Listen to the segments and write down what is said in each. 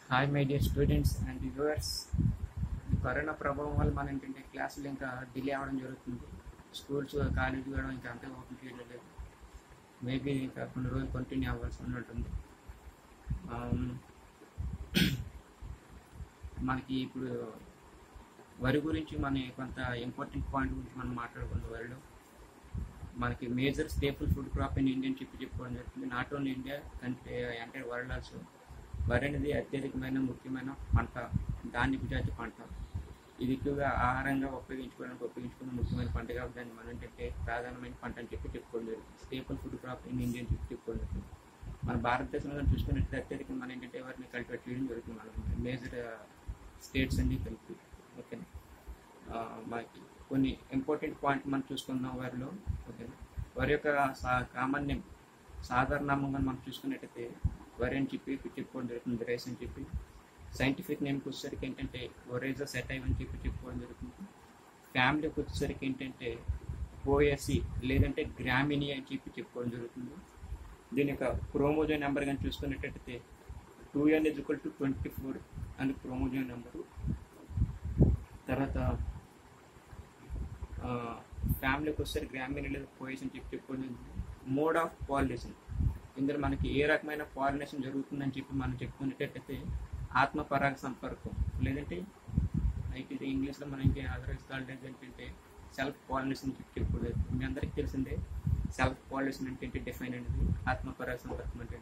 Hi my dear students and viewers ఈ corona ప్రభావం వల్ల మన ఏంటంటే క్లాసులు ఇంకా డిలే అవ్వడం జరుగుతుంది స్కూల్స్ కాలేజ్ కూడా ఇంకా అంతే ఓపెన్ చేయడం లేదు మేబీ ఇంకా కొన్ని రోజులు కంటిన్యూ అవ్వాల్సి ఉన్నట్టుంది Um, మనకి ఇప్పుడు వరి గురించి మన కొంత ఇంపార్టెంట్ పాయింట్ గురించి మనం మాట్లాడుకుందాం వరిలో మనకి major staple food crop in Indian చెప్పి చెప్పుకోవడం జరుగుతుంది నాట్ ఓన్లీ ఇండియా కంట్రీ అంటే వరల్డ్ ఆల్సో వరి అనేది అత్యధికమైన ముఖ్యమైన పంట ధాన్యపు జాతి పంట ఇది ఎక్కువగా ఆహారంగా ఉపయోగించుకోవడానికి ఉపయోగించుకున్న ముఖ్యమైన పంట కాబట్టి దాన్ని మనం ఏంటంటే ప్రధానమైన పంట అని చెప్పి చెప్పుకోవడం జరుగుతుంది staple food crop in India అని చెప్పి చెప్పుకోవడం జరుగుతుంది మన భారతదేశంలో చూసుకున్నట్లయితే అత్యధికంగా మనం ఏంటంటే వారిని కల్టివేట్ చేయడం జరుగుతుంది మనం మేజర్ స్టేట్స్ అన్ని కలిపి ఓకేనా ఆ, మనకి కొన్ని ఇంపార్టెంట్ పాయింట్ మనం చూసుకున్నాం వారిలో ఓకేనా వారి యొక్క సా- సామాన్యం సాధారణంగా మనం చూసుకున్నట్టయితే వరి అని చెప్పి చెప్పుకోవడం జరుగుతుంది రైస్ అని చెప్పి సైంటిఫిక్ నేమ్కి వచ్చేసరికి ఏంటంటే ఒరేజా సెటైవ్ అని చెప్పి చెప్పుకోవడం జరుగుతుంది ఫ్యామిలీకి వచ్చేసరికి ఏంటంటే పోయసి లేదంటే గ్రామిని అని చెప్పి చెప్పుకోవడం జరుగుతుంది దీని యొక్క క్రోమోజోన్ నెంబర్ కానీ చూసుకున్నట్టయితే two N is equal to twenty four అని క్రోమోజోన్ నెంబరు తర్వాత ఫ్యామిలీకి వచ్చేసరికి గ్రామీణ లేదా పోయేసి అని చెప్పి చెప్పుకోవడం మోడ్ ఆఫ్ పాలినేషన్ ఇందులో మనకి ఏ రకమైన పాలినేషన్ జరుగుతుందని చెప్పి మనం చెప్పుకునేటట్టయితే ఆత్మ పరాగ సంపర్కం లేదంటే అయితే ఇది ఇంగ్లీష్లో మనం ఇంకే అదర్వైజ్ కాల్డ్ ఏంటంటే సెల్ఫ్ పాలినేషన్ చెప్పి చెప్పుకోలేదు మీ అందరికీ తెలిసిందే సెల్ఫ్ పాలినేషన్ అంటే ఏంటి డిఫైన్ అనేది ఆత్మ పరాగ సంపర్కం అంటే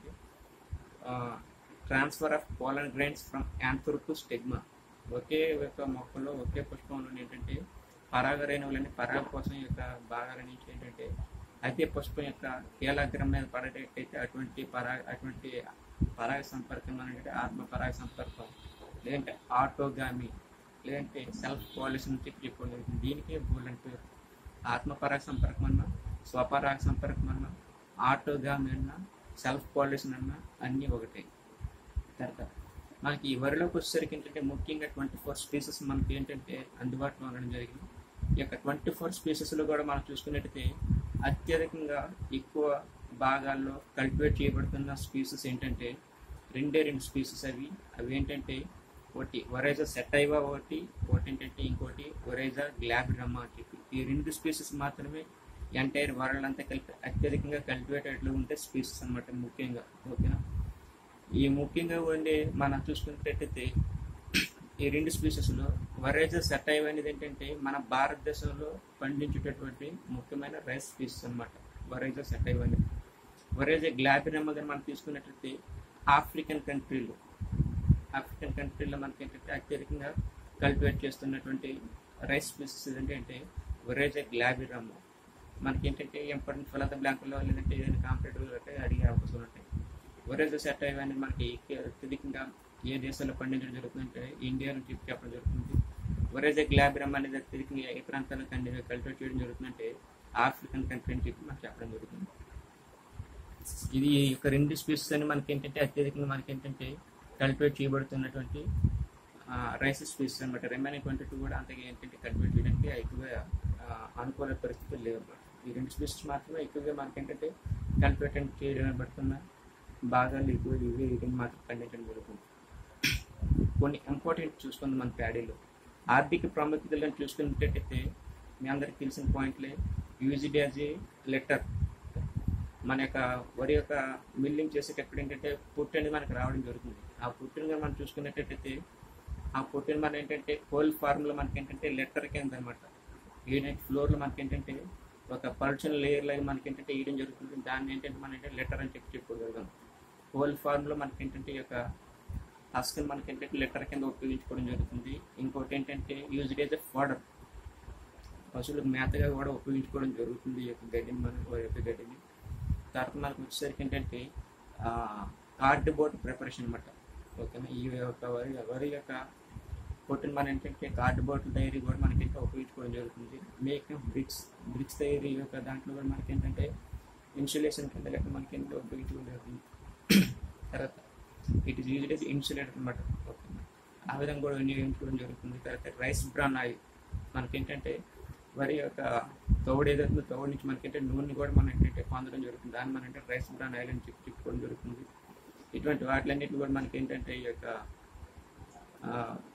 transfer of pollen grains from anther to stigma ఒకే యొక్క మొక్కలో ఒకే పుష్పంలో ఏంటంటే పరాగ రేణువులని పరాగ కోసం యొక్క భాగాల నుంచి ఏంటంటే అదే పుష్పం యొక్క కీలాగ్రం మీద పడేటట్టయితే అటువంటి పరాగ అటువంటి పరాగ సంపర్కం అనేది ఆత్మ పరాగ సంపర్కం లేదంటే ఆటోగామి లేదంటే సెల్ఫ్ పాలిషన్ అని చెప్పి చెప్పుకోలేదు దీనికే బోల్ అంటే ఆత్మ పరాగ సంపర్కం అన్నా స్వపరాగ సంపర్కం అన్నా ఆటోగామి అన్నా సెల్ఫ్ పాలిషన్ అన్నా అన్నీ ఒకటే తర్వాత మనకి ఈ వరిలోకి వచ్చేసరికి ఏంటంటే ముఖ్యంగా ట్వంటీ ఫోర్ స్పీసెస్ మనకి ఏంటంటే అందుబాటులో ఉండడం జరిగింది ఈ యొక్క ట్వంటీ ఫోర్ స్పీసెస్లో కూడా మనం చూసుకున్నట్టయితే అత్యధికంగా ఎక్కువ భాగాల్లో కల్టివేట్ చేయబడుతున్న స్పీసెస్ ఏంటంటే రెండే రెండు స్పీసెస్ అవి అవి ఏంటంటే ఒకటి ఒరైజా సెటైవా ఒకటి ఒకటి ఏంటంటే ఇంకోటి ఒరైజా గ్లాబ్రమా అని చెప్పి ఈ రెండు స్పీసెస్ మాత్రమే ఎంటైర్ వరల్డ్ అంతా కలిపి అత్యధికంగా కల్టివేటెడ్లో ఉంటే స్పీసెస్ అన్నమాట ముఖ్యంగా ఓకేనా ఈ ముఖ్యంగా ఉండే మనం చూసుకున్నట్టయితే ఈ రెండు స్పీసెస్లో వరేజా సెటైవ్ అనేది ఏంటంటే మన భారతదేశంలో పండించేటటువంటి ముఖ్యమైన రైస్ స్పీసెస్ అనమాట వరేజా సెటైవ్ అనేది వరేజా గ్లాబిరమ్మ కానీ మనం తీసుకున్నట్లయితే ఆఫ్రికన్ కంట్రీలో ఆఫ్రికన్ కంట్రీలో మనకి ఏంటంటే అత్యధికంగా కల్టివేట్ చేస్తున్నటువంటి రైస్ స్పీసెస్ ఏంటంటే వరేజా గ్లాబిరమ్మ మనకి ఏంటంటే ఇంపార్టెంట్ ఫలత బ్లాంకులో లేదంటే ఏదైనా కాంపిటేటివ్ అంటే అడిగే అవకాశం ఉంటాయి వరేజా సెట్ అనేది మనకి అత్యధికంగా ఏ దేశాల్లో పండించడం జరుగుతుందంటే ఇండియాలో చెప్పి చెప్పడం జరుగుతుంది వరేజా గ్లాబిరమ్ అనేది అత్యధికంగా ఏ ప్రాంతాల్లో కండి కల్టివేట్ చేయడం జరుగుతుందంటే ఆఫ్రికన్ కంట్రీ అని చెప్పి మనకు చెప్పడం జరుగుతుంది ఇది ఈ యొక్క రెండు స్పీసెస్ అని మనకి ఏంటంటే అత్యధికంగా మనకి ఏంటంటే కల్టివేట్ చేయబడుతున్నటువంటి రైస్ స్పీసెస్ అనమాట రిమైనింగ్ ట్వంటీ టూ కూడా అంతగా ఏంటంటే కల్టివేట్ చేయడానికి ఎక్కువగా ఆ, అనుకూల పరిస్థితులు లేవు అన్నమాట ఈ రెండు స్పీసెస్ మాత్రమే ఎక్కువగా మనకి ఏంటంటే కల్టివేట్ చేయబడుతున్న భాగాలు ఎక్కువ ఇవి వీటిని మాత్రం పండించడం జరుగుతుంది కొన్ని ఇంపార్టెంట్ చూసుకుందాం మన ప్యాడీలో ఆర్థిక ప్రాముఖ్యతలను చూసుకున్నట్టయితే మీ అందరికి తెలిసిన పాయింట్లే యూజ్డ్ యాజ్ ఏ లెటర్ మన యొక్క వరి యొక్క మిల్లింగ్ చేసేటప్పుడు ఏంటంటే పుట్టు అనేది మనకు రావడం జరుగుతుంది ఆ పుట్టుని కానీ మనం చూసుకున్నట్టయితే ఆ పుట్టిన మన ఏంటంటే కోల్ ఫార్మ్లో మనకి ఏంటంటే లెటర్ కింద అనమాట ఏంటంటే ఫ్లోర్లో మనకి ఏంటంటే ఒక పల్చన్ లేయర్ లాగా మనకి ఏంటంటే వేయడం జరుగుతుంది దాన్ని ఏంటంటే మనం ఏంటంటే లెటర్ అని చెప్పి చెప్పుకోగలుగుతాం హోల్ ఫార్మ్లో మనకి ఏంటంటే ఈ యొక్క హస్కన్ మనకి ఏంటంటే లెటర్ కింద ఉపయోగించుకోవడం జరుగుతుంది ఇంకోటి ఏంటంటే యూజ్డ్ ఏజ్ ఎ ఫాడర్ పశువులకు మేతగా కూడా ఉపయోగించుకోవడం జరుగుతుంది ఈ యొక్క గడ్డిని మనం వారి యొక్క గడ్డిని తర్వాత మనకు వచ్చేసరికి ఏంటంటే కార్డ్ బోర్డ్ ప్రిపరేషన్ అనమాట ఓకేనా ఈ యొక్క వరి వరి యొక్క పొట్టుని మనం ఏంటంటే కార్డ్ బోర్డ్ డైరీ కూడా మనకి ఇంకా ఉపయోగించుకోవడం జరుగుతుంది మేక్ బ్రిక్స్ బ్రిక్స్ తయారీ యొక్క దాంట్లో కూడా మనకి ఏంటంటే ఇన్సులేషన్ కింద లెక్క మనకి ఏంటంటే ఉపయోగించుకోవడం జరుగుతుంది తర్వాత it is used as insulator అనమాట ఓకే ఆ విధంగా కూడా వినియోగించుకోవడం జరుగుతుంది తర్వాత రైస్ బ్రాన్ ఆయిల్ మనకేంటంటే వరి యొక్క తౌడు ఏదైతుందో తౌడు నుంచి మనకంటే నూనె కూడా మనం ఏంటంటే పొందడం జరుగుతుంది దాన్ని మనం అంటే రైస్ బ్రాన్ ఆయిల్ అని చెప్పి చెప్పుకోవడం జరుగుతుంది ఇటువంటి వాటిలన్నింటిని కూడా మనకి ఏంటంటే ఈ యొక్క ఆ,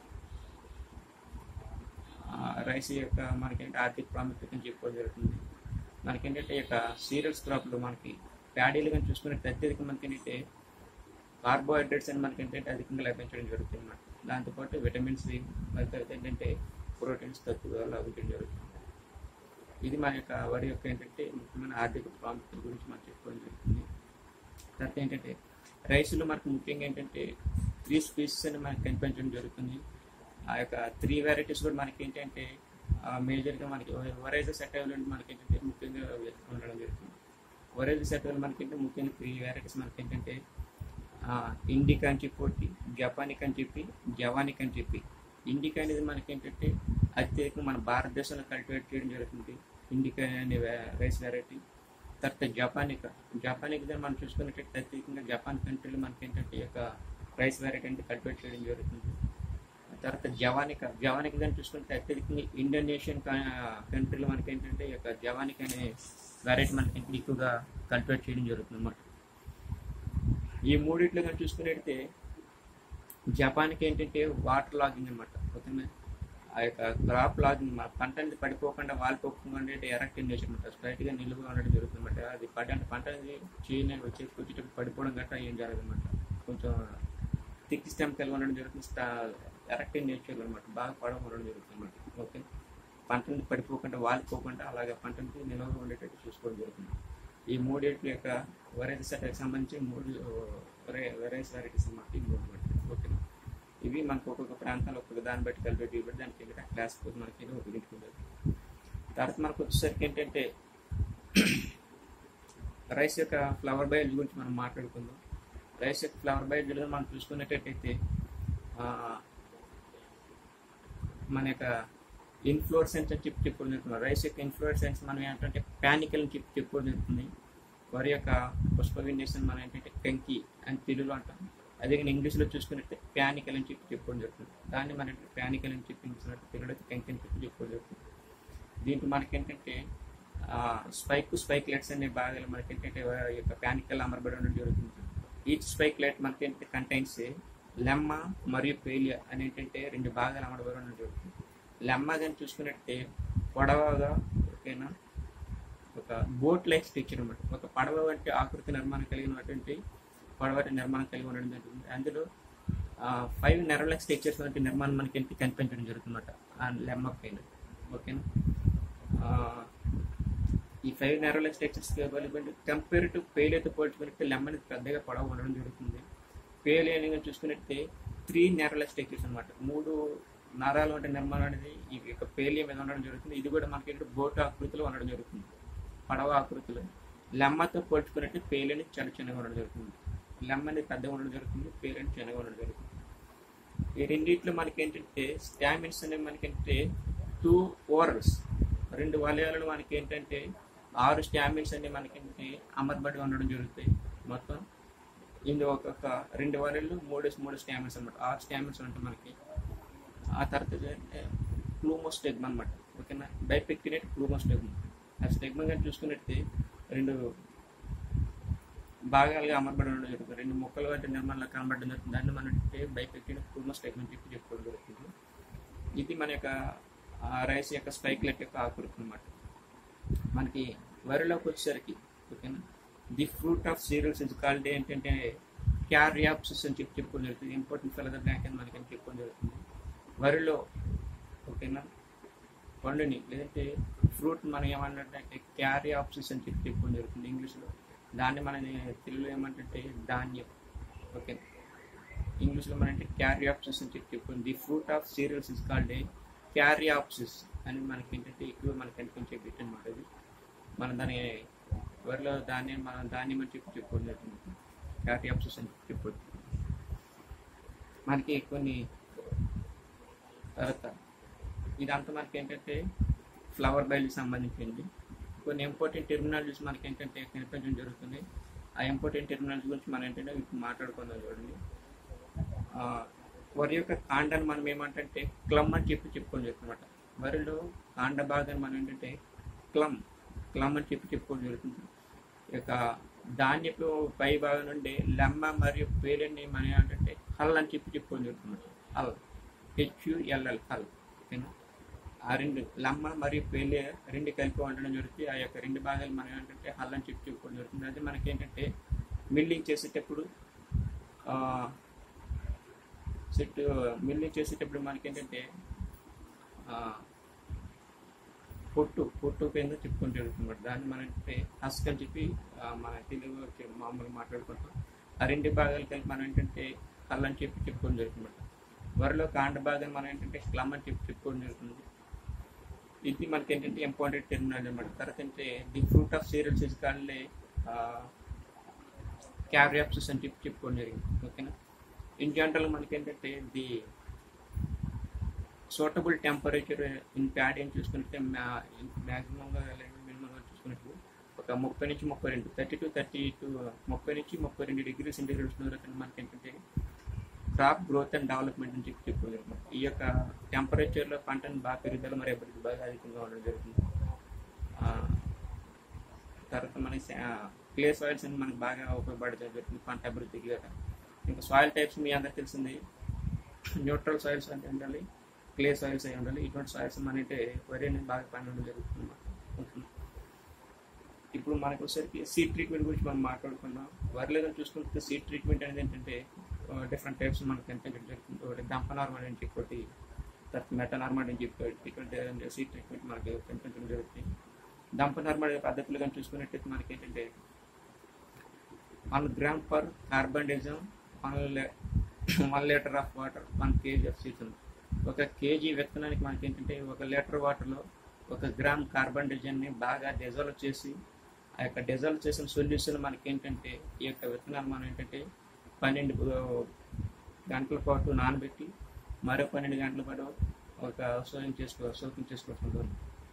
ఆ, రైస్ యొక్క మనకేంటి ఆర్థిక ప్రాముఖ్యతను చెప్పుకోవడం జరుగుతుంది మనకేంటంటే ఈ యొక్క సీరియల్స్ క్రాప్లు మనకి ప్యాడీలు కానీ చూసుకున్నట్టు అత్యధిక మనకి ఏంటంటే కార్బోహైడ్రేట్స్ అని మనకి ఏంటంటే అధికంగా లభించడం జరుగుతుంది అన్నమాట దాంతోపాటు విటమిన్స్ మరి తర్వాత ఏంటంటే ప్రోటీన్స్ తక్కువగా లభించడం జరుగుతుంది ఇది మన యొక్క వరి యొక్క ఏంటంటే ముఖ్యమైన ఆర్థిక ప్రాముఖ్యత గురించి మనం చెప్పుకోవడం జరుగుతుంది తర్వాత ఏంటంటే రైస్లో మనకు ముఖ్యంగా ఏంటంటే త్రీ స్పీసెస్ అని మనకి కనిపించడం జరుగుతుంది ఆ యొక్క త్రీ వెరైటీస్ కూడా మనకి ఏంటంటే మేజర్గా మనకి వరైజెస్ సెటైల్ మనకి ఏంటంటే ముఖ్యంగా ఉండడం జరుగుతుంది వరైజెస్ సెటైల్ మనకి ఏంటంటే ముఖ్యంగా త్రీ వెరైటీస్ మనకి ఏంటంటే ఇండికా అని చెప్పి ఒకటి జపానిక్ అని చెప్పి జవానిక్ అని చెప్పి ఇండికా అనేది మనకి ఏంటంటే అత్యధికంగా మన భారతదేశంలో కల్టివేట్ చేయడం జరుగుతుంది ఇండికా అనే రైస్ వెరైటీ తర్వాత జపానిక్ జపానిక్ దాన్ని మనం చూసుకున్నట్టయితే అత్యధికంగా జపాన్ కంట్రీలో మనకి ఏంటంటే ఈ యొక్క రైస్ వెరైటీ అంటే కల్టివేట్ చేయడం జరుగుతుంది తర్వాత జవానిక జవానిక దాన్ని చూసుకుంటే అత్యధికంగా ఇండోనేషియన్ కంట్రీలో మనకి ఏంటంటే ఈ యొక్క జవానిక్ అనే వెరైటీ మనకి ఏంటంటే ఎక్కువగా కల్టివేట్ చేయడం జరుగుతుంది అన్నమాట ఈ మూడిట్లో కానీ చూసుకున్నట్టయితే జపాన్కి ఏంటంటే వాటర్ లాగింగ్ అనమాట ఓకేనా ఆ యొక్క క్రాప్ లాగింగ్ మన పంట అనేది పడిపోకుండా వాలిపోకుండా ఉండేది ఎరక్ట్ నేచర్ అనమాట స్ట్రైట్గా నిలువుగా ఉండడం జరుగుతుంది అనమాట అది పడ్డ పంట అనేది చేయని వచ్చే వచ్చేటప్పుడు పడిపోవడం గట్రా ఏం జరగదు అనమాట కొంచెం థిక్ స్టెమ్ కలిగి ఉండడం జరుగుతుంది ఎరక్ట్ నేచర్ అనమాట బాగా పడవ ఉండడం జరుగుతుంది అనమాట ఓకే పంట అనేది పడిపోకుండా వాలిపోకుండా అలాగే పంట అనేది నిలువగా ఉండేటట్టు చూసుకోవడం జరుగుతుంది ఈ మూడింటి యొక్క వెరైటీ సెట్కి సంబంధించి మూడు వెరైటీస్ వెరైటీస్ అన్నమాట ఈ మూడు బట్టి ఓకేనా ఇవి మనకు ఒక్కొక్క ప్రాంతాల్లో ఒక్కొక్క దాన్ని బట్టి కలిపి ఇవ్వబడి దానికి ఏంటంటే క్లాస్ మనకి ఉపయోగించుకుంటారు తర్వాత మనకు వచ్చేసరికి ఏంటంటే రైస్ యొక్క ఫ్లవర్ బయల్ గురించి మనం మాట్లాడుకుందాం రైస్ యొక్క ఫ్లవర్ బయల్ మనం చూసుకున్నట్టయితే ఆ, మన యొక్క ఇన్ఫ్లోరెసెన్స్ అని చెప్పి చెప్పుకోవడం జరుగుతుంది రైస్ యొక్క ఇన్ఫ్లోరెసెన్స్ మనం ఏంటంటే ప్యానికల్ అని చెప్పి చెప్పుకోవడం జరుగుతుంది వరి యొక్క పుష్ప విన్యాసం మనం ఏంటంటే టెంకి అని తెలుగులో అంటాం అదే కానీ ఇంగ్లీష్లో చూసుకున్నట్టే ప్యానికల్ అని చెప్పి చెప్పుకోవడం జరుగుతుంది దాన్ని మనం ప్యానికల్ అని చెప్పి ఇంగ్లీష్లో తెలుగులో టెంకి అని చెప్పి చెప్పుకోవడం జరుగుతుంది దీంట్లో మనకి ఏంటంటే స్పైక్ స్పైక్ లెట్స్ అనే భాగాలు మనకి ఏంటంటే ఈ యొక్క ప్యానికల్ అమరబడి ఉండడం జరుగుతుంది ఈచ్ స్పైక్ లెట్ మనకి ఏంటంటే కంటైన్స్ లెమ్మ మరియు పేలియా అని ఏంటంటే రెండు భాగాలు అమరబడి ఉండడం జరుగుతుంది లెమ్మ కానీ చూసుకున్నట్టే పొడవగా ఓకేనా ఒక బోట్ లైక్ స్ట్రక్చర్ అనమాట ఒక పడవ వంటి ఆకృతి నిర్మాణం కలిగినటువంటి పడవ నిర్మాణం కలిగి ఉండడం జరుగుతుంది అందులో ఫైవ్ నెరలెక్ స్ట్రక్చర్స్ వంటి నిర్మాణం మనకి ఏంటి కనిపించడం జరుగుతుంది అనమాట ఆ లెమ్మ పైన ఓకేనా ఆ, ఈ ఫైవ్ నెరలెక్ స్ట్రక్చర్స్ కంపేర్ టు పేలేతో పోల్చుకుంటే లెమ్మ అనేది పెద్దగా పొడవ ఉండడం జరుగుతుంది పేలే అనేది చూసుకున్నట్టే త్రీ నెరలెక్ స్ట్రక్చర్స్ అనమాట మూడు నరాలు వంటి నిర్మాణం అనేది ఈ యొక్క పేలియ మీద ఉండడం జరుగుతుంది ఇది కూడా మనకి ఏంటంటే బోట్ ఆకృతిలో ఉండడం జరుగుతుంది పడవ ఆకృతిలో లెమ్మతో పోల్చుకున్నట్టు పేలని చిన్న చిన్నగా ఉండడం జరుగుతుంది లెమ్మ అనేది పెద్దగా ఉండడం జరుగుతుంది పేలని చిన్నగా ఉండడం జరుగుతుంది ఈ రెండిట్లో మనకి ఏంటంటే స్టామిన్స్ అనేవి మనకి ఏంటంటే టూ ఓరల్స్ రెండు వలయాలు మనకి ఏంటంటే ఆరు స్టామిన్స్ అనేవి మనకి ఏంటంటే అమర్బడి ఉండడం జరుగుతాయి మొత్తం ఇందులో ఒక్కొక్క రెండు వలయాలు మూడు మూడు స్టామిన్స్ అనమాట ఆరు స్టామిన్స్ ఉంటాయి మనకి ఆ తర్వాత ప్లూమోస్టెగ్మ అనమాట ఓకేనా బైపెక్టినేట్ ప్లూమోస్టెగ్మ ఆ స్టెగ్మ కానీ చూసుకున్నట్టే రెండు భాగాలుగా అమర్బడి ఉండడం జరుగుతుంది రెండు మొక్కలు వంటి నిర్మాణంలో కనబడడం జరుగుతుంది దాన్ని మనం బైపెక్టినేట్ ప్లూమోస్టెగ్మ అని చెప్పి చెప్పుకోవడం జరుగుతుంది ఇది మన యొక్క ఆ రైస్ యొక్క స్పైక్లెట్ యొక్క ఆకృతి అనమాట మనకి వరిలోకి వచ్చేసరికి ఓకేనా the fruit of cereals is called ఏంటంటే క్యారియాప్సిస్ అని చెప్పి చెప్పుకోవడం జరుగుతుంది ఇంపార్టెంట్ ఫెలదర్ బ్యాంక్ అని మనకి చెప్పుకోవడం జరుగుతుంది వరిలో ఓకేనా పండుని లేదంటే ఫ్రూట్ మనం ఏమన్నట్టే క్యారీ ఆప్సిస్ అని చెప్పి చెప్పుకోవడం జరుగుతుంది ఇంగ్లీష్లో దాన్ని మన తెలుగులో ఏమంటే ధాన్యం ఓకే ఇంగ్లీష్లో మనం అంటే క్యారీ ఆప్సిస్ అని చెప్పి చెప్పుకోండి the fruit of cereals is called a caryopsis అని మనకి ఏంటంటే ఎక్కువ మనకి కనిపించే బిట్ అనమాట ఇది మనం దాని వరిలో ధాన్యం మనం ధాన్యం అని చెప్పి చెప్పుకోవడం జరుగుతుంది క్యారీ ఆప్సిస్ అని చెప్పి చెప్పుకోవచ్చు మనకి కొన్ని తర్వాత ఇదంతా మనకి ఏంటంటే ఫ్లవర్ బైల్కి సంబంధించింది కొన్ని ఇంపార్టెంట్ టెర్మినాలజీస్ మనకి ఏంటంటే కనిపించడం జరుగుతుంది ఆ ఇంపార్టెంట్ టెర్మినాలజీ గురించి మనం ఏంటంటే ఇప్పుడు మాట్లాడుకుందాం చూడండి ఆ, వరి యొక్క కాండాన్ని మనం ఏమంటే క్లమ్ అని చెప్పి చెప్పుకొని చెప్తున్నమాట వరిలో కాండ భాగాన్ని మనం ఏంటంటే క్లమ్ క్లమ్ అని చెప్పి చెప్పుకోవడం జరుగుతుంది ఈ యొక్క ధాన్యపు పై భాగం నుండి లెమ్మ మరియు పేరుని మనం ఏంటంటే హల్ అని చెప్పి చెప్పుకోవడం జరుగుతుంది హల్ హెచ్యుఎల్ఎల్ హల్ ఓకేనా ఆ రెండు లమ్మ మరియు పేలి రెండు కలిపి వండడం జరుగుతుంది ఆ యొక్క రెండు భాగాలు మనం ఏంటంటే హల్ అని చెప్పి చెప్పుకోవడం జరుగుతుంది అదే మనకి ఏంటంటే మిల్లింగ్ చేసేటప్పుడు సెట్ మిల్లింగ్ చేసేటప్పుడు మనకి ఏంటంటే పొట్టు పొట్టు కింద చెప్పుకొని జరుగుతుంది దాన్ని మనం అంటే హస్క్ అని చెప్పి ఆ, మన తెలుగు చె- మామూలుగా మాట్లాడుకుంటాం ఆ రెండు భాగాలు కలిపి మనం ఏంటంటే కళ్ళు అని చెప్పి చెప్పుకోవడం జరుగుతుంది వరిలో కాండ భాగాన్ని మనం ఏంటంటే క్లమ్ అని చెప్పి చెప్పుకోవడం జరుగుతుంది ఇది మనకి ఏంటంటే ఇంపార్టెంట్ టెర్మినాలజీ అనమాట తర్వాత అంటే the fruit of cereals is called caryopsis అని చెప్పి చెప్పుకోవడం జరిగింది ఓకేనా ఇన్ జనరల్ మనకి ఏంటంటే the suitable temperature in paddy ఏం చూసుకుంటే మ్యాక్సిమంగా లేదా మినిమంగా చూసుకున్నట్టు ఒక ముప్పై నుంచి ముప్పై రెండు థర్టీ టు థర్టీ టు ముప్పై నుంచి ముప్పై రెండు డిగ్రీ సెంటీగ్రేడ్ ఉష్ణోగ్రత మనకి ఏంటంటే క్రాప్ గ్రోత్ అండ్ డెవలప్మెంట్ అని చెప్పి చెప్పుకోలేదు ఈ యొక్క టెంపరేచర్లో పంటను బాగా పెరుగుదల మరి అభివృద్ధి బాగా అధికంగా ఉండడం జరుగుతుంది ఆ, తర్వాత మనకి క్లే సాయిల్స్ అని మనకి బాగా ఉపయోగపడడం జరుగుతుంది పంట అభివృద్ధికి గట్రా. ఇంకా సాయిల్ టైప్స్ మీ అందరికి తెలిసింది న్యూట్రల్ సాయిల్స్ అంటే ఉండాలి క్లే సాయిల్స్ అయి ఉండాలి ఇటువంటి సాయిల్స్ మనైతే వరి అనేది బాగా పండడం జరుగుతుంది అన్నమాట. ఇప్పుడు మనకు వచ్చేసరికి సీడ్ ట్రీట్మెంట్ గురించి మనం మాట్లాడుకున్నాం వరిలో కానీ చూసుకుంటే సీడ్ ట్రీట్మెంట్ అనేది ఏంటంటే డిఫరెంట్ టైప్స్ మనకి ఎంత జరుగుతుంది ఒకటి దంప నార్మల్ అని చెప్పి ఒకటి తర్వాత మెట నార్మల్ అని చెప్పి ఇటువంటి సీడ్ ట్రీట్మెంట్ మనకి కనిపించడం జరుగుతుంది దంప నార్మల్ పద్ధతులు కానీ చూసుకున్నట్టయితే మనకి ఏంటంటే one gram per carbon డైజం one one litre of water one KG of seeds ఒక కేజీ విత్తనానికి మనకి ఏంటంటే ఒక లీటర్ వాటర్లో ఒక గ్రామ్ కార్బన్ డైజన్ని బాగా డిజాల్వ్ చేసి ఆ యొక్క డిజాల్వ్ చేసిన సొల్యూషన్ మనకి ఏంటంటే ఈ యొక్క విత్తనాలు మనం ఏంటంటే పన్నెండు ఆ, గంటల పాటు నానబెట్టి మరో పన్నెండు గంటల పాటు ఒక సోయం చేసుకో సోకింగ్ చేసుకోవచ్చు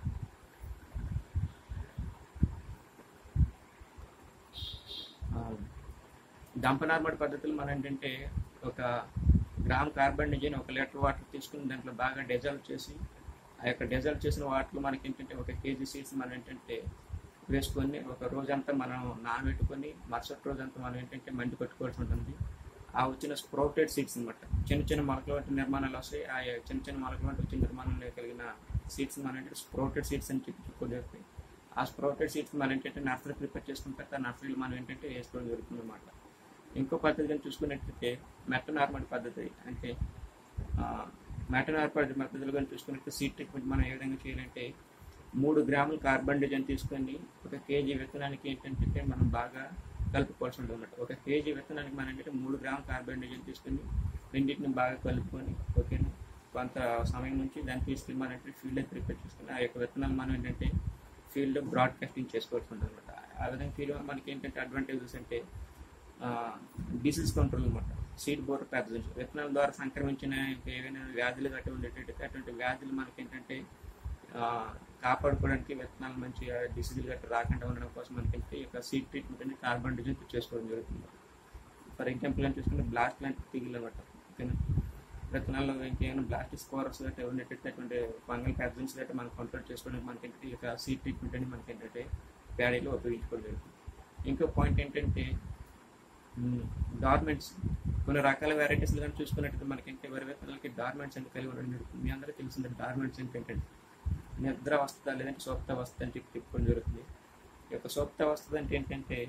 డంపనార్మడ్ పద్ధతులు మనం ఏంటంటే ఒక గ్రామ్ కార్బన్ డిజైన్ ఒక లీటర్ వాటర్ తీసుకుని దాంట్లో బాగా డిజాల్వ్ చేసి ఆ యొక్క డిజాల్వ్ చేసిన వాటర్ మనకి ఏంటంటే ఒక కేజీ సీడ్స్ మనం ఏంటంటే వేసుకొని ఒక రోజంతా మనం నానబెట్టుకొని మరుసటి రోజంతా మనం ఏంటంటే మండి కొట్టుకోవాల్సి ఉంటుంది ఆ వచ్చిన స్ప్రౌటెడ్ సీడ్స్ అనమాట చిన్న చిన్న మొలకల వంటి నిర్మాణాలు వస్తాయి ఆ చిన్న చిన్న మొలకల వంటి వచ్చిన నిర్మాణంలో కలిగిన సీడ్స్ మనం ఏంటంటే స్ప్రౌటెడ్ సీడ్స్ అని చెప్పి చెప్పుకోగలుగుతాయి ఆ స్ప్రౌటెడ్ సీడ్స్ మనం ఏంటంటే నర్సరీ ప్రిపేర్ చేసుకున్న తర్వాత నర్సరీలో మనం ఏంటంటే వేసుకోవడం జరుగుతుంది అనమాట ఇంకో పద్ధతి కానీ చూసుకున్నట్లయితే మెట్ట నార్మల్ పద్ధతి అంటే మెట్ట నార్మల్ పద్ధతిలో కానీ చూసుకున్నట్లయితే సీడ్ ట్రీట్మెంట్ మనం ఏ విధంగా చేయాలంటే మూడు గ్రాముల కార్బన్ డిజైన్ తీసుకొని ఒక కేజీ విత్తనానికి ఏంటంటే మనం బాగా కలుపుకోవాల్సి ఉంటుంది అన్నమాట ఒక కేజీ విత్తనానికి మనం ఏంటంటే మూడు గ్రాముల కార్బన్ డిజైన్ తీసుకొని రెండింటిని బాగా కలుపుకొని ఓకేనా కొంత సమయం నుంచి దాన్ని తీసుకుని మనం ఏంటంటే ఫీల్డ్ ప్రిపేర్ చేసుకుని ఆ యొక్క విత్తనాలు మనం ఏంటంటే ఫీల్డ్ బ్రాడ్కాస్టింగ్ చేసుకోవాల్సి ఉంటుంది అనమాట ఆ విధంగా ఫీల్డ్ మనకి ఏంటంటే అడ్వాంటేజెస్ అంటే డిసీజ్ కంట్రోల్ అనమాట సీడ్ బోర్ ప్యాథజన్స్ విత్తనాల ద్వారా సంక్రమించిన ఇంకా ఏవైనా వ్యాధులు గట్టి ఉండేటట్టు అటువంటి వ్యాధులు మనకి ఏంటంటే ఆ, కాపాడుకోవడానికి విత్తనాలు మంచి డిసీజులు గట్టి రాకుండా ఉండడం కోసం మనకి ఏంటంటే ఈ యొక్క సీడ్ ట్రీట్మెంట్ అనేది కార్బన్ డిజైన్ చేసుకోవడం జరుగుతుంది ఫర్ ఎగ్జాంపుల్ అని చూసుకుంటే బ్లాస్ట్ లాంటి తెగులు అనమాట ఓకేనా విత్తనాల్లో ఇంకేమైనా బ్లాస్టిక్ స్కోరర్స్ గట్రా ఉండేటట్టు అటువంటి ఫంగల్ ప్యాథజన్స్ గట్రా మనం కంట్రోల్ చేసుకోవడానికి మనకి ఏంటంటే ఈ యొక్క సీడ్ ట్రీట్మెంట్ అనేది మనకి ఏంటంటే ప్యాడీలో ఉపయోగించుకోవడం జరుగుతుంది ఇంకో పాయింట్ ఏంటంటే డార్మెంట్స్ కొన్ని రకాల వెరైటీస్ కానీ చూసుకున్నట్టు మనకి ఏంటంటే వరి విత్తనాలకి డార్మెంట్స్ అని కలిగి ఉండడం జరుగుతుంది మీ అందరికీ తెలిసిందే డార్మెంట్స్ అంటే ఏంటంటే నిద్ర వస్తుందా లేదంటే సోప్త వస్తుంది అని చెప్పి చెప్పుకోవడం జరుగుతుంది ఈ యొక్క సోప్త వస్తుంది అంటే ఏంటంటే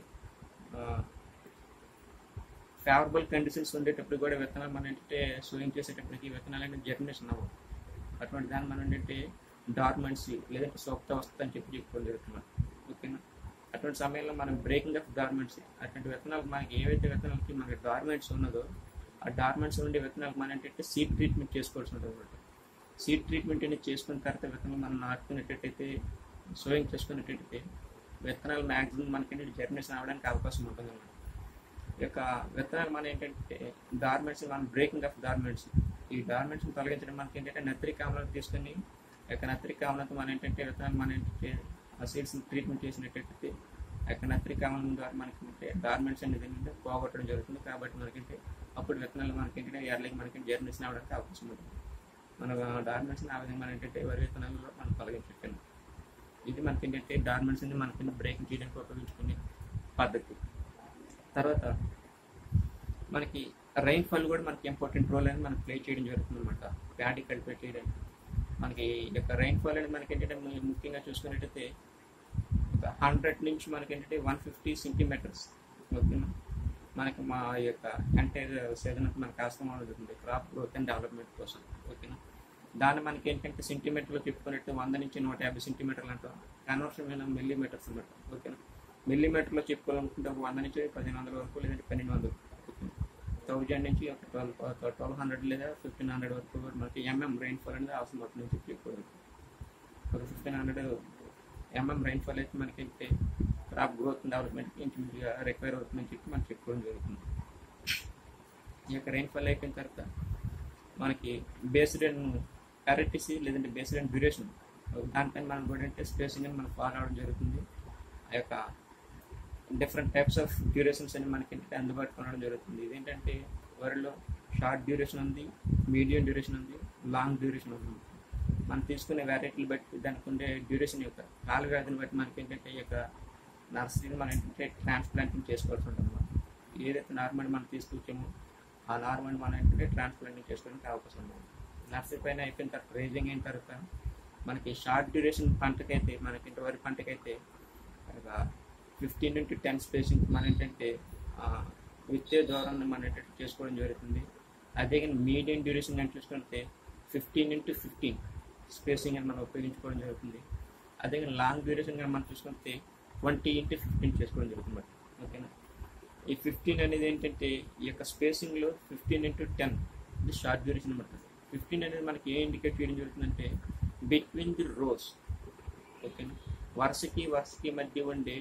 ఫేవరబుల్ కండిషన్స్ ఉండేటప్పుడు కూడా విత్తనాలు మనం ఏంటంటే సోయింగ్ చేసేటప్పటికి విత్తనాలు అనేది జర్మినేషన్ అవ్వవు అటువంటి దాన్ని మనం ఏంటంటే డార్మెంట్సీ లేదంటే సోప్త వస్తుంది అని చెప్పి చెప్పుకోవడం జరుగుతుంది ఓకేనా అటువంటి సమయంలో మనం బ్రేకింగ్ ఆఫ్ డార్మెంట్స్ అటువంటి విత్తనాలు మనకి ఏవైతే విత్తనాలకి మనకి డార్మెంట్స్ ఉన్నదో ఆ డార్మెంట్స్ ఉండే విత్తనాలకు మనం ఏంటంటే సీడ్ ట్రీట్మెంట్ చేసుకోవాల్సి ఉంటుంది అనమాట సీడ్ ట్రీట్మెంట్ అనేది చేసుకున్న తర్వాత విత్తనాలు మనం నాటుకునేటట్టయితే సోయింగ్ చేసుకునేటట్టయితే విత్తనాలు మ్యాక్సిమం మనకి ఏంటంటే జర్మినేషన్ అవ్వడానికి అవకాశం ఉంటుంది అనమాట ఈ యొక్క విత్తనాలు మనం ఏంటంటే డార్మెంట్స్ మనం బ్రేకింగ్ ఆఫ్ డార్మెంట్స్ ఈ డార్మెంట్స్ తొలగించడం మనకి ఏంటంటే నత్రిక ఆమ్లం తీసుకొని ఈ యొక్క నత్రిక ఆమ్లంతో మనం ఏంటంటే విత్తనాలు మనం ఏంటంటే ఆ సీడ్స్ ట్రీట్మెంట్ చేసినట్టయితే ఆ యొక్క నత్రిక ఆమ్లం ద్వారా మనకి ఏంటంటే డార్మెంట్స్ అనేది ఏంటంటే పోగొట్టడం జరుగుతుంది కాబట్టి మనకి అప్పుడు విత్తనాలు మనకి ఏంటంటే ఎర్లకి మనకి జర్మినేషన్ అవ్వడానికి అవకాశం ఉంటుంది మన డార్మెంట్స్ ఆ విధంగా మనం ఏంటంటే వరి విత్తనాలలో మనం తొలగించట్టు ఇది మనకి ఏంటంటే డార్మెంట్స్ ని మనకి బ్రేకింగ్ చేయడానికి ఉపయోగించుకునే పద్ధతి తర్వాత మనకి రైన్ ఫాల్ కూడా మనకి ఇంపార్టెంట్ రోల్ అనేది మనకి ప్లే చేయడం జరుగుతుంది అనమాట ప్యాడీ కల్టివేట్ చేయడానికి మనకి ఈ యొక్క రైన్ ఫాల్ అనేది మనకి ఏంటంటే ము- ముఖ్యంగా చూసుకున్నట్టయితే ఒక హండ్రెడ్ నుంచి మనకి ఏంటంటే వన్ ఫిఫ్టీ సెంటీమీటర్స్ ఓకేనా మనకి మా యొక్క ఎంటైర్ సీజన్ మనకి కాస్తం జరుగుతుంది క్రాప్ గ్రోత్ అండ్ డెవలప్మెంట్ కోసం ఓకేనా దాన్ని మనకి ఏంటంటే సెంటీమీటర్లో చెప్పుకున్నట్టు వంద నుంచి నూట యాభై సెంటీమీటర్లు అంటాం కన్వర్షన్ మీద మిల్లీమీటర్స్ అనమాట ఓకేనా మిల్లీమీటర్లో చెప్పుకోవాలనుకుంటే ఒక వంద నుంచి పదిహేను వందల వరకు లేదంటే పన్నెండు వందలు థౌజండ్ నుంచి ఒక ట్వెల్వ్ ట్వెల్వ్ హండ్రెడ్ లేదా ఫిఫ్టీన్ హండ్రెడ్ వరకు మనకి ఎంఎం రైన్ ఫాల్ అనేది అవసరం అవుతుంది అని చెప్పి చెప్పుకోవాలి ఒక fifteen hundred mm rainfall అయితే మనకి అయితే క్రాప్ గ్రోత్ డెవలప్మెంట్కి ఇంచుమించుగా రిక్వైర్ అవుతుందని చెప్పి మనం చెప్పుకోవడం జరుగుతుంది ఈ యొక్క రైన్ ఫాల్ అయిపోయిన తర్వాత మనకి బేస్డ్ అండ్ కరెక్టిసి లేదంటే బేస్డ్ అండ్ డ్యూరేషన్ దానిపైన మనం కూడా అంటే స్పేసింగ్ అని మనం ఫాలో అవడం జరుగుతుంది ఆ యొక్క డిఫరెంట్ టైప్స్ ఆఫ్ డ్యూరేషన్స్ అని మనకి ఏంటంటే అందుబాటులో ఉండడం జరుగుతుంది ఇదేంటంటే వరిలో షార్ట్ డ్యూరేషన్ ఉంది మీడియం డ్యూరేషన్ ఉంది లాంగ్ డ్యూరేషన్ ఉంది మనం తీసుకునే వెరైటీలు బట్టి దానికి ఉండే డ్యూరేషన్ యొక్క కాల వ్యాధిని బట్టి మనకి ఏంటంటే ఈ యొక్క నర్సరీని మనం ఏంటంటే ట్రాన్స్ప్లాంటింగ్ చేసుకోవాల్సి ఉంటుంది అన్నమాట. ఏదైతే నార్మల్ మనం తీసుకొచ్చామో ఆ నార్మల్ మనం ఏంటంటే ట్రాన్స్ప్లాంటింగ్ చేసుకోవడానికి అవకాశం ఉంది నర్సరీ పైన అయిపోయిన తర్వాత రేజింగ్ అయిన తర్వాత మనకి షార్ట్ డ్యూరేషన్ పంటకైతే మనకి వరి పంటకైతే ఒక ఫిఫ్టీన్ ఇంటూ టెన్ స్పేసింగ్ మన ఏంటంటే ఆ, విత్తే ద్వారాన్ని మనం ఏంటంటే చేసుకోవడం జరుగుతుంది అదే కానీ మీడియం డ్యూరేషన్ కానీ చూసుకుంటే ఫిఫ్టీన్ ఇంటూ ఫిఫ్టీన్ స్పేసింగ్ అని మనం ఉపయోగించుకోవడం జరుగుతుంది అదే కానీ లాంగ్ డ్యూరేషన్ కానీ మనం చూసుకుంటే ట్వంటీ ఇంటూ ఫిఫ్టీన్ చేసుకోవడం జరుగుతుంది ఓకేనా ఈ ఫిఫ్టీన్ అనేది ఏంటంటే ఈ యొక్క స్పేసింగ్లో ఫిఫ్టీన్ ఇంటూ టెన్ ఇది షార్ట్ డ్యూరేషన్ అనమాట ఫిఫ్టీన్ అనేది మనకి ఏ ఇండికేట్ చేయడం జరుగుతుందంటే బిట్వీన్ ది రోస్ ఓకేనా వరుసకి వరుసకి మధ్య ఉండే